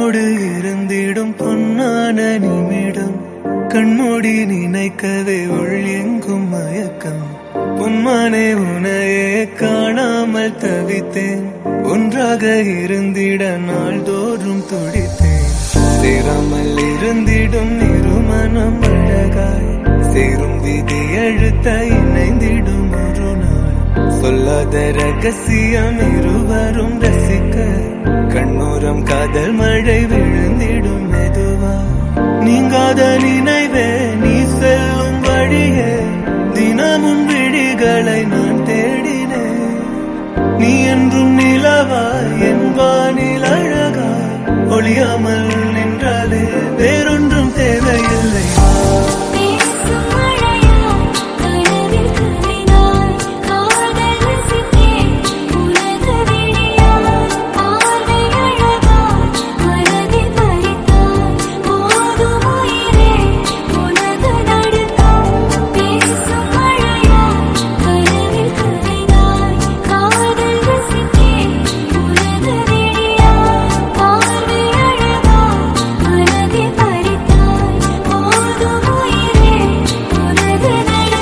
என்னோடு இருந்திடும் பொன்னான நிமிடம் கண்மூடி நினைக்கவே உள் எங்கும் மயக்கம் பொன்மானே உனையே காணாமல் தவித்தேன் ஒன்றாக இருந்திட நாள்தோறும் துடித்தேன் சேராமல் இருந்திடும் இருமனம் அழகாய் சேரும் விதி எழுத்த இணைந்திடும் ஒரு நாள் சொல்லாத ரகசியம் இருவரும் ரசிக்க கண்ணோரம் காதல் மழை விழுந்திடும் மெதுவா நீங்காத நினைவே நீ செல்லும் வழியே தினமும் விழிகளை நான் தேடினேன் நீ என்றும் நிலவாய் என் வானில் அழகாய் ஒளியாமல் நின்றாலே வேறொன்றும் தேவையில்லை பேசும் மழையாய் கனவில் கவினாய் காதல் ரசித்தேன் உனது விழியாய் பார்வை அழகாய் மனதில் பறித்தாய் போதும் உயிரே உனது நடுக்கம் பேசும் மழையாய் கனவில் கவினாய் காதல் ரசித்தேன் உனது விழியாய் பார்வை அழகாய் மனதில் பறித்தாய் போதும் உயிரே உனது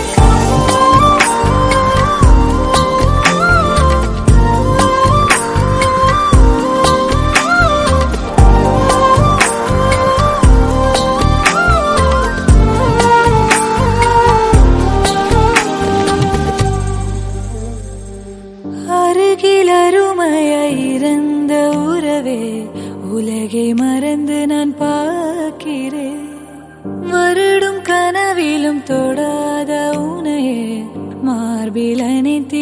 அருகில் அருமையாய் இருந்த உறவே உலகை மறந்து நான் பார்க்கிறேன் வருடும் கனவிலும் தொடாத உனையே மார்பில் அணைத்து